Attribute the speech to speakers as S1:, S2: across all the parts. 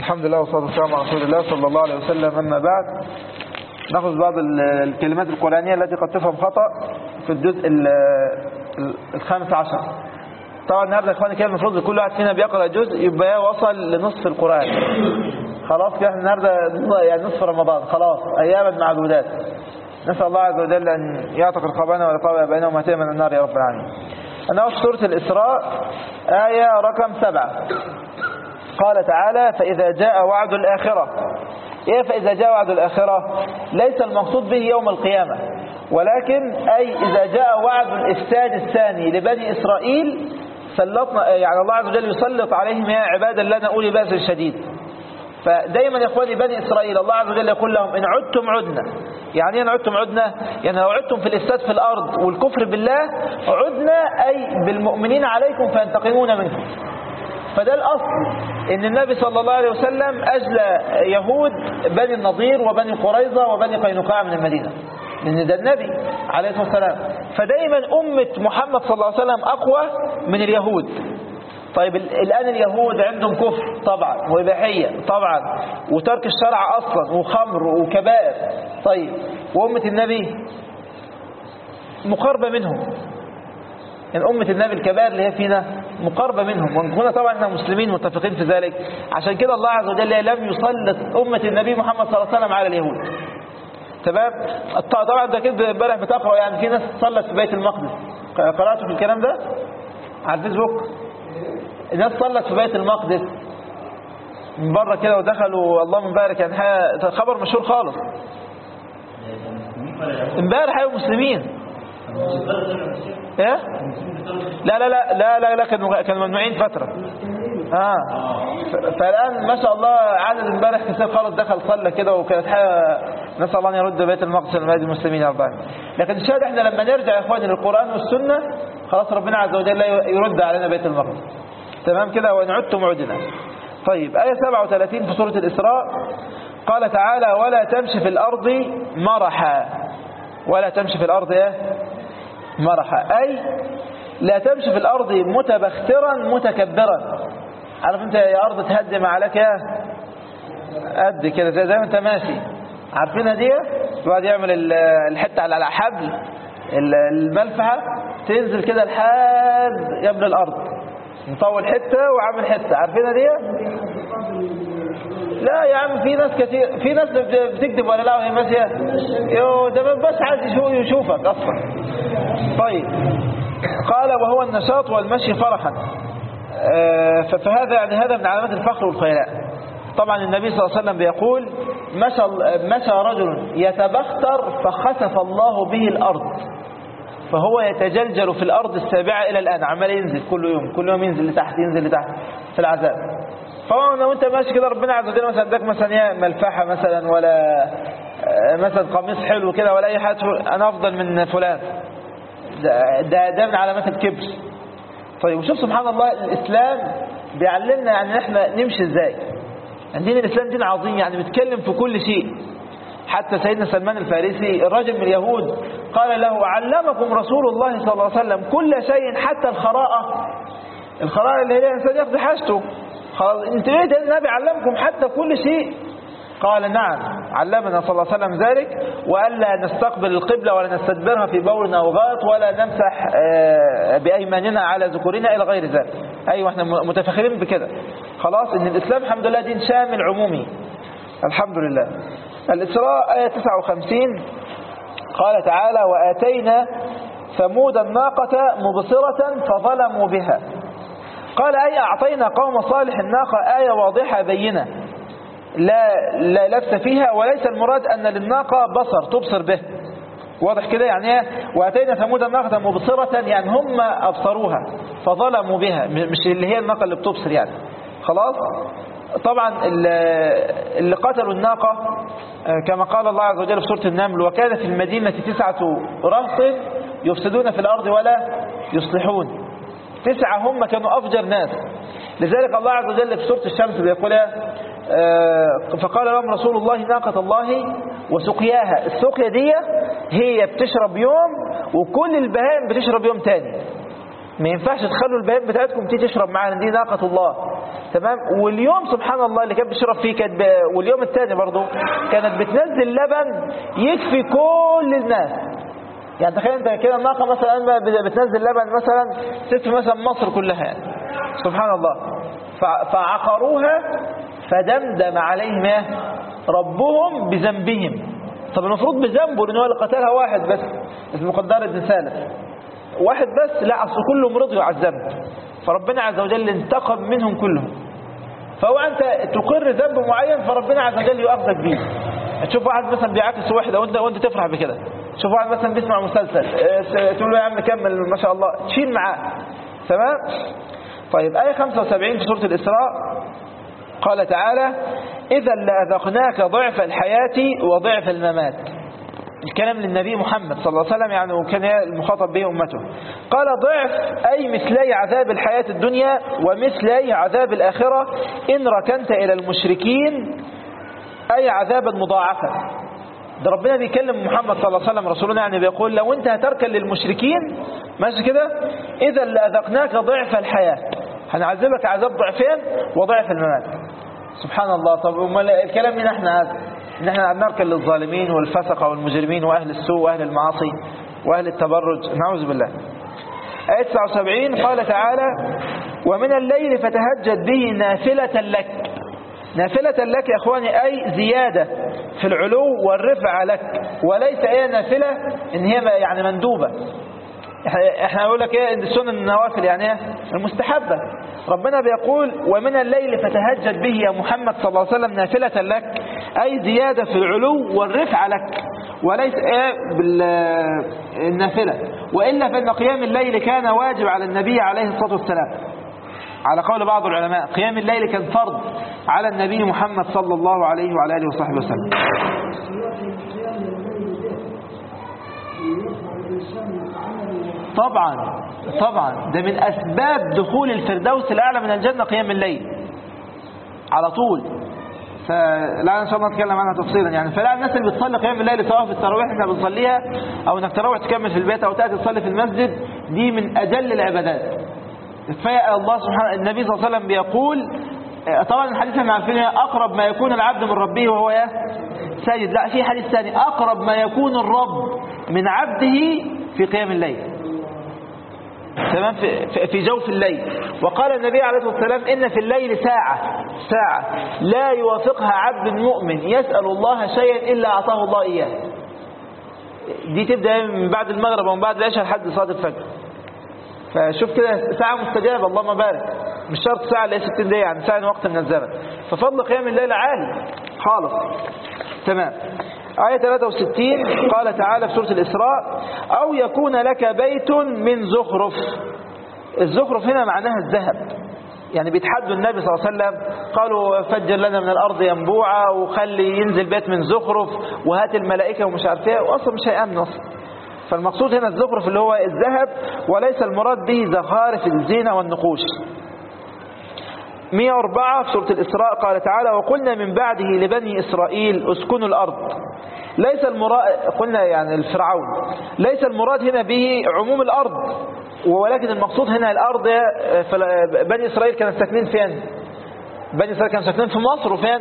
S1: الحمد لله والصلاة والسلام على رسول الله صلى الله عليه وسلم أما بعد نأخذ بعض ال- الكلمات القرآنية التي قد تفهم خطأ في الجزء ال- ال- الخامس عشر طبعا النهارده يا اخواني كده المفروض كل واحد فينا بيقرأ جزء يبقى وصل لنصف القرآن خلاص كده احنا النهارده يعني نصف رمضان خلاص أياما معدودات نسأل الله عز وجل أن يعتق رقابنا ورقاب بينهم وهتينا من النار يا رب العالمين أنا في سورة الإسراء آية رقم سبعة قال تعالى فإذا جاء وعد الآخرة إيه فإذا جاء وعد الآخرة ليس المقصود به يوم القيامة ولكن أي إذا جاء وعد الإفساد الثاني لبني إسرائيل سلطنا يعني الله عز وجل يسلط عليهم يا عبادا لنا أولي بأس شديد فدايما يا اخواني بني اسرائيل الله عز وجل يقول لهم ان عدتم عدنا يعني ايه ان عدتم عدنا يعني لو عدتم في الافساد في الارض والكفر بالله عدنا اي بالمؤمنين عليكم فينتقمون منكم فده الاصل ان النبي صلى الله عليه وسلم اجلى يهود بني النضير وبني قريظه وبني قينقاع من المدينه لان ده النبي عليه الصلاه والسلام فدايما امه محمد صلى الله عليه وسلم اقوى من اليهود طيب ال- الآن اليهود عندهم كفر طبعا وإباحية طبعا وترك الشرع أصلا وخمر وكبائر طيب وأمة النبي مقاربة منهم يعني أمة النبي الكبائر اللي هي فينا مقاربة منهم ونكون طبعا احنا مسلمين متفقين في ذلك عشان كده الله عز وجل لم يسلط أمة النبي محمد صلى الله عليه وسلم على اليهود تمام طبعا ده كده امبارح بتقرأ يعني في ناس صلت في بيت المقدس قرأتوا في الكلام ده على الفيسبوك الناس صلت في بيت المقدس من بره كده ودخلوا اللهم بارك يعني حاجة- خبر مشهور خالص امبارح ايوه مسلمين ايه لا لا لا لا لا, لا كانوا كانوا ممنوعين فتره اه ف- فالان ما شاء الله عدد امبارح كثير خالص دخل صلى كده وكانت حاجه نسال الله ان يرد بيت المقدس لبلاد المسلمين يا رب العالمين. لكن الشاهد احنا لما نرجع يا اخواني للقران والسنه خلاص ربنا عز وجل يرد علينا بيت المقدس تمام كده وان عدتم عدنا طيب آية 37 في سورة الإسراء قال تعالى ولا تمشي في الأرض مرحا ولا تمشي في الأرض إيه؟ مرحا أي لا تمشي في الأرض متبخترا متكبرا عارف أنت يا أرض تهدم عليك يا قد كده زي, زي ما أنت ماشي عارفينها دي الواحد يعمل ال- الحتة على حبل ال- الملفحة تنزل كده لحد قبل الأرض مطول حتة وعامل حتة عارفينها دي لا يا عم في ناس كتير في ناس بت- بتكذب ولا لا وهي ماشيه يو ده بس عايز يشوف- يشوفك اصلا طيب قال وهو النشاط والمشي فرحا آه، ف- فهذا يعني هذا من علامات الفخر والخيلاء طبعا النبي صلى الله عليه وسلم بيقول مشى مشى رجل يتبختر فخسف الله به الارض فهو يتجلجل في الأرض السابعة إلى الآن عمال ينزل كل يوم كل يوم ينزل لتحت ينزل لتحت في العذاب فهو لو انت ماشي كده ربنا عز وجل مثلا اداك مثلا يا ملفحة مثلا ولا آه، مثلا قميص حلو كده ولا أي حاجة تقول أنا أفضل من فلان ده, ده, ده من علامات الكبر طيب وشوف سبحان الله الإسلام بيعلمنا يعني احنا نمشي ازاي يعني دين الإسلام دين عظيم يعني بيتكلم في كل شيء حتى سيدنا سلمان الفارسي الرجل من اليهود قال له علمكم رسول الله صلى الله عليه وسلم كل شيء حتى الخراءة الخراءة اللي هي الإنسان يقضي حاجته خلاص انت ليه ده النبي علمكم حتى كل شيء قال نعم علمنا صلى الله عليه وسلم ذلك وألا نستقبل القبلة ولا نستدبرها في بول أو غائط ولا نمسح آه، بأيماننا على ذكورنا إلى غير ذلك أيوة احنا متفخرين بكده خلاص ان الإسلام الحمد لله دين شامل عمومي الحمد لله الإسراء آية 59 قال تعالى وآتينا ثمود الناقة مبصرة فظلموا بها قال أي أعطينا قوم صالح الناقة آية واضحة بينة لا, لا لبس فيها وليس المراد أن للناقة بصر تبصر به واضح كده يعني ايه واتينا ثمود الناقة مبصرة يعني هم أبصروها فظلموا بها مش اللي هي الناقة اللي بتبصر يعني خلاص طبعا ال- اللي قتلوا الناقة آه، كما قال الله عز وجل في سورة النمل وكان في المدينة تسعة رهط يفسدون في الأرض ولا يصلحون تسعة هم كانوا أفجر ناس لذلك الله عز وجل في سورة الشمس بيقول إيه؟ آه، فقال لهم رسول الله ناقة الله وسقياها السقيا دي هي بتشرب يوم وكل البهائم بتشرب يوم تاني ما ينفعش تخلوا البهائم بتاعتكم تيجي تشرب معانا دي ناقة الله تمام واليوم سبحان الله اللي كانت بتشرب فيه كانت ب- واليوم الثاني برضه كانت بتنزل لبن يكفي كل الناس يعني تخيل انت كده الناقه مثلا بتنزل لبن مثلا تكفي مثلا مصر كلها يعني سبحان الله فع- فعقروها فدمدم عليهم ايه ربهم بذنبهم طب المفروض بذنبه لان هو اللي قتلها واحد بس اسمه قدار بن سالم واحد بس لا اصل كلهم رضيوا على الذنب فربنا عز وجل انتقم منهم كلهم فهو انت تقر ذنب معين فربنا عز وجل يؤاخذك بيه تشوف واحد مثلا بيعاكس واحده وانت وانت تفرح بكده تشوف واحد مثلا بيسمع مسلسل اه، تقول له يا عم كمل ما شاء الله تشيل معاه تمام طيب آية 75 في سورة الإسراء قال تعالى إذا لأذقناك ضعف الحياة وضعف الممات الكلام للنبي محمد صلى الله عليه وسلم يعني وكان المخاطب به أمته قال ضعف أي مثلي عذاب الحياة الدنيا ومثلي عذاب الآخرة إن ركنت إلى المشركين أي عذابا مضاعفا ده ربنا بيكلم محمد صلى الله عليه وسلم رسولنا يعني بيقول لو انت هتركن للمشركين ماشي كده اذا لأذقناك ضعف الحياة هنعذبك عذاب ضعفين وضعف الممات سبحان الله طب امال الكلام من احنا هذا ان احنا نركن للظالمين والفسقة والمجرمين واهل السوء واهل المعاصي واهل التبرج نعوذ بالله آية 79 قال تعالى ومن الليل فتهجد به نافلة لك نافلة لك يا اخواني اي زيادة في العلو والرفع لك وليس ايه نافلة ان هي يعني مندوبة احنا- احنا نقول لك ايه ان السنن النوافل يعني ايه المستحبة ربنا بيقول ومن الليل فتهجد به يا محمد صلى الله عليه وسلم نافلة لك اي زيادة في العلو والرفع لك وليس ايه بالنافلة وإلا فإن قيام الليل كان واجب على النبي عليه الصلاة والسلام على قول بعض العلماء قيام الليل كان فرض على النبي محمد صلى الله عليه وعلى آله وصحبه وسلم طبعا طبعا ده من أسباب دخول الفردوس الأعلى من الجنة قيام الليل على طول فلا ان شاء الله نتكلم عنها تفصيلا يعني فلا الناس اللي بتصلي قيام الليل سواء في التراويح احنا بنصليها او انك تروح تكمل في البيت او تاتي تصلي في المسجد دي من اجل العبادات كفايه الله سبحانه النبي صلى الله عليه وسلم بيقول آه، طبعا الحديث احنا عارفين إيه؟ اقرب ما يكون العبد من ربه وهو ايه ساجد لا في حديث ثاني اقرب ما يكون الرب من عبده في قيام الليل تمام في, في- في جوف الليل وقال النبي عليه الصلاة والسلام إن في الليل ساعة ساعة لا يوافقها عبد مؤمن يسأل الله شيئا إلا أعطاه الله إياه دي تبدأ من بعد المغرب ومن بعد العشاء لحد صلاة الفجر فشوف كده ساعة مستجابة اللهم بارك مش شرط ساعة اللي هي 60 دقيقة يعني ساعة وقت من الزمن ففضل قيام الليل عالي خالص تمام آية 63 قال تعالى في سورة الإسراء أو يكون لك بيت من زخرف الزخرف هنا معناها الذهب يعني بيتحدوا النبي صلى الله عليه وسلم قالوا فجر لنا من الأرض ينبوعا وخلي ينزل بيت من زخرف وهات الملائكة ومش عارف ايه وأصلا مش هيأمن أصلا فالمقصود هنا الزخرف اللي هو الذهب وليس المراد به زخارف الزينة والنقوش 104 في سورة الإسراء قال تعالى وقلنا من بعده لبني إسرائيل اسكنوا الأرض ليس المراد قلنا يعني الفرعون ليس المراد هنا به عموم الأرض ولكن المقصود هنا الأرض آه، فلا- بني إسرائيل كانوا ساكنين فين بني إسرائيل كانوا ساكنين في مصر وفين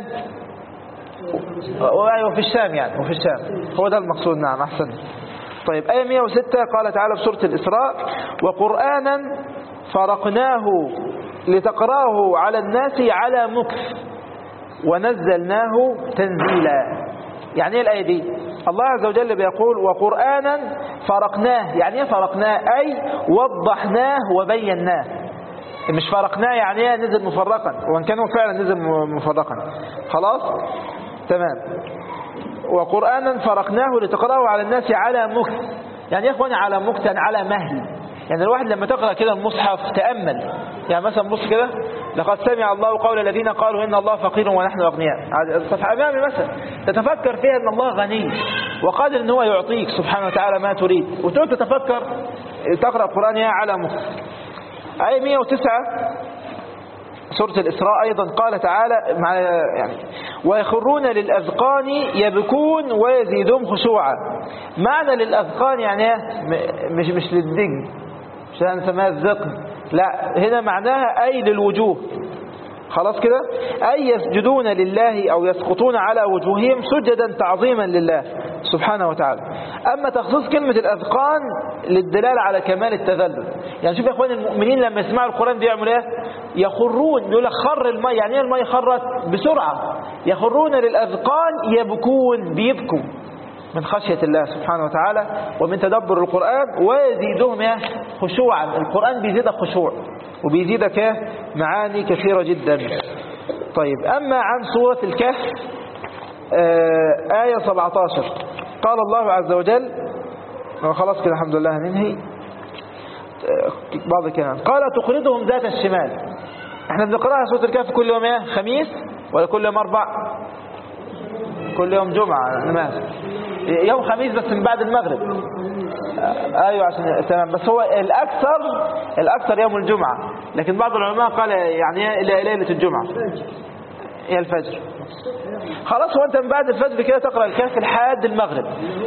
S1: وأيوة في الشام يعني وفي الشام هو ده المقصود نعم أحسن طيب آية 106 قال تعالى في سورة الإسراء وقرآنا فرقناه لتقراه على الناس على مكث ونزلناه تنزيلا يعني ايه الآية دي الله عز وجل بيقول وقرآنا فرقناه يعني ايه فرقناه أي وضحناه وبيناه مش فرقناه يعني ايه نزل مفرقا وان كان هو فعلا نزل م- مفرقا خلاص تمام وقرآنا فرقناه لتقرأه على الناس على مكث يعني يا اخواني على مكث يعني على مهل يعني الواحد لما تقرأ كده المصحف تأمل يعني مثلا بص كده لقد سمع الله قول الذين قالوا إن الله فقير ونحن أغنياء هذه الصفحة أمامي مثلا تتفكر فيها أن الله غني وقادر أن هو يعطيك سبحانه وتعالى ما تريد وتقعد تتفكر تقرأ القرآن يا على مكث آية 109 سورة الإسراء أيضا قال تعالى مع يعني ويخرون للأذقان يبكون ويزيدهم خشوعا معنى للأذقان يعني إيه؟ م- مش مش للدجن مش هنسميها الذقن لا هنا معناها أي للوجوه خلاص كده أي يسجدون لله أو يسقطون على وجوههم سجدا تعظيما لله سبحانه وتعالى أما تخصيص كلمة الأذقان للدلالة على كمال التذلل يعني شوف يا أخوان المؤمنين لما يسمعوا القرآن بيعملوا إيه يخرون يقول لك خر الماء يعني إيه الماء خرت بسرعة يخرون للأذقان يبكون بيبكوا من خشية الله سبحانه وتعالى ومن تدبر القرآن ويزيدهم إيه؟ خشوعا القرآن بيزيدك خشوع وبيزيدك إيه؟ معاني كثيرة جدا طيب أما عن سورة الكهف آه آية 17 قال الله عز وجل خلاص كده الحمد لله هننهي آه، بعض الكلام قال تقرضهم ذات الشمال احنا بنقرأها سورة الكهف كل يوم ايه خميس ولا كل يوم اربع كل يوم جمعة انا ما أسف. يوم خميس بس من بعد المغرب آه، ايوه عشان تمام بس هو الاكثر الاكثر يوم الجمعة لكن بعض العلماء قال يعني إيه الى ليلة الجمعة هي الفجر خلاص هو انت من بعد الفجر كده تقرأ الكهف لحد المغرب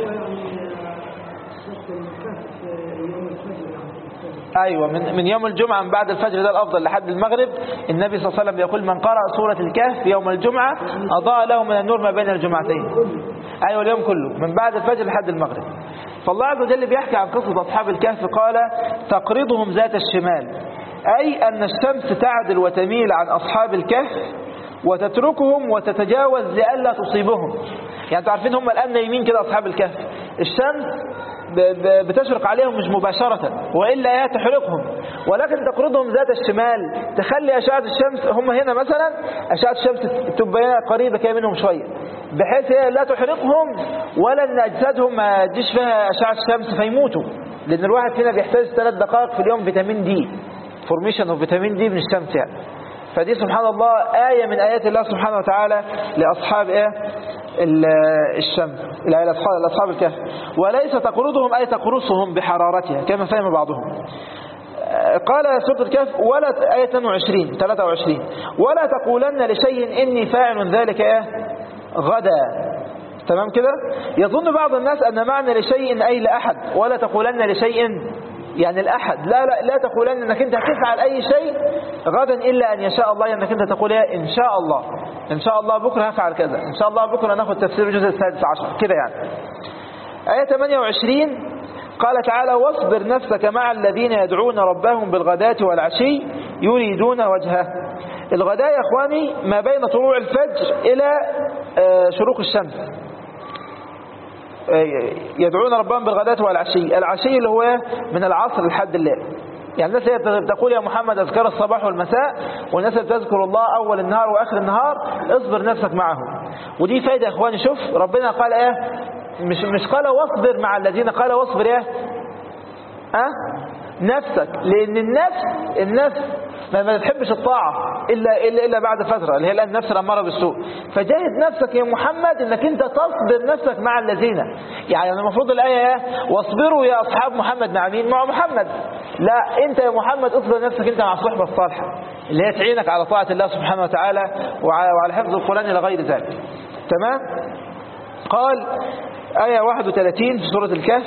S1: ايوه من من يوم الجمعه من بعد الفجر ده الافضل لحد المغرب النبي صلى الله عليه وسلم يقول من قرأ سوره الكهف يوم الجمعه اضاء له من النور ما بين الجمعتين ايوه اليوم كله من بعد الفجر لحد المغرب فالله عز وجل بيحكي عن قصه اصحاب الكهف قال تقرضهم ذات الشمال اي ان الشمس تعدل وتميل عن اصحاب الكهف وتتركهم وتتجاوز لئلا تصيبهم يعني انتوا عارفين هم الان نايمين كده اصحاب الكهف الشمس ب- ب- بتشرق عليهم مش مباشرة وإلا هي تحرقهم ولكن تقرضهم ذات الشمال تخلي أشعة الشمس هم هنا مثلا أشعة الشمس تبقى هنا قريبة كده منهم شوية بحيث هي لا تحرقهم ولا أن أجسادهم ما تجيش فيها أشعة الشمس فيموتوا لأن الواحد فينا بيحتاج ثلاث دقائق في اليوم فيتامين دي فورميشن اوف فيتامين دي من الشمس يعني فدي سبحان الله آية من آيات الله سبحانه وتعالى لأصحاب إيه ال- الشمس لا لأصحاب لأصحاب الكهف وليس تقرضهم أي تقرصهم بحرارتها كما فهم بعضهم آه، قال سورة الكهف ولا آية 22 23 ولا تقولن لشيء إني فاعل ذلك إيه غدا تمام كده يظن بعض الناس أن معنى لشيء أي لأحد ولا تقولن لشيء يعني الأحد لا لا, لا تقولن أنك أنت هتفعل أي شيء غدا إلا أن يشاء الله أنك أنت تقول إيه؟ إن شاء الله إن شاء الله بكرة هفعل كذا إن شاء الله بكرة ناخد تفسير الجزء السادس عشر كده يعني آية 28 قال تعالى واصبر نفسك مع الذين يدعون ربهم بالغداة والعشي يريدون وجهه الغداء يا اخواني ما بين طلوع الفجر الى آه، شروق الشمس آه، يدعون ربهم بالغداة والعشي العشي اللي هو من العصر لحد الليل يعني الناس اللي تقول يا محمد أذكار الصباح والمساء والناس اللي تذكر الله أول النهار وآخر النهار اصبر نفسك معهم ودي فايدة يا إخواني شوف ربنا قال إيه مش مش قال واصبر مع الذين قال واصبر إيه أه؟ نفسك لأن النفس النفس ما ما بتحبش الطاعة إلا, إلا, إلا بعد فترة اللي هي الآن النفس الأمارة بالسوء فجاهد نفسك يا محمد إنك أنت تصبر نفسك مع الذين يعني المفروض الآية إيه؟ واصبروا يا أصحاب محمد مع مين مع محمد لا أنت يا محمد اصبر نفسك أنت مع الصحبة الصالحة اللي هي تعينك على طاعة الله سبحانه وتعالى وعلى وعلى حفظ القرآن إلى غير ذلك تمام قال آية 31 في سورة الكهف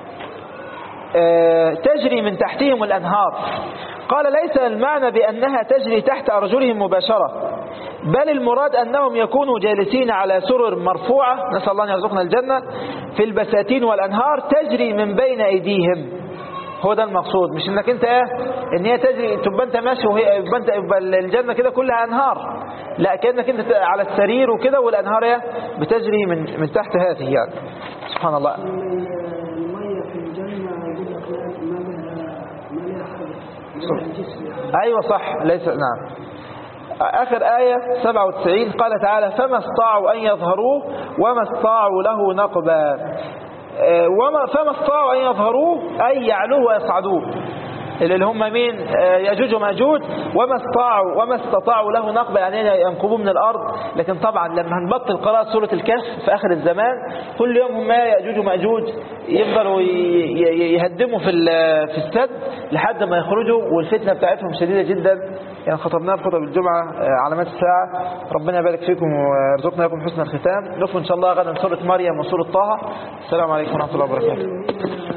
S1: آه، تجري من تحتهم الأنهار قال ليس المعنى بأنها تجري تحت أرجلهم مباشرة بل المراد أنهم يكونوا جالسين على سرر مرفوعة نسأل الله أن يرزقنا الجنة في البساتين والأنهار تجري من بين أيديهم هو ده المقصود مش انك انت ايه ان هي تجري تبقى انت ماشي وهي يبقى انت يبقى الجنه كده كلها انهار لا كانك انت على السرير وكده والانهار ايه بتجري من من تحت هذه يعني سبحان الله
S2: المية في الجنة يقول لك لا- ما لها ما لها حاجة ما لها جسم يعني
S1: أيوة صح ليس نعم آخر آية 97 قال تعالى فما استطاعوا أن يظهروه وما استطاعوا له نقبا آه، وما فما استطاعوا أن يظهروه أي يعلوه ويصعدوه اللي هم مين آه، يأجوج ومأجوج وما استطاعوا وما استطاعوا له نقبا يعني ينقبوه من الأرض لكن طبعا لما هنبطل قراءة سورة الكهف في آخر الزمان كل يوم هم يأجوج ومأجوج يفضلوا ي- ي- يهدموا في ال- في السد لحد ما يخرجوا والفتنة بتاعتهم شديدة جدا يعني خطبناها في خطب الجمعة آه، علامات الساعة ربنا يبارك فيكم ويرزقنا لكم حسن الختام نكون إن شاء الله غدا سورة مريم وسورة طه السلام عليكم ورحمة الله وبركاته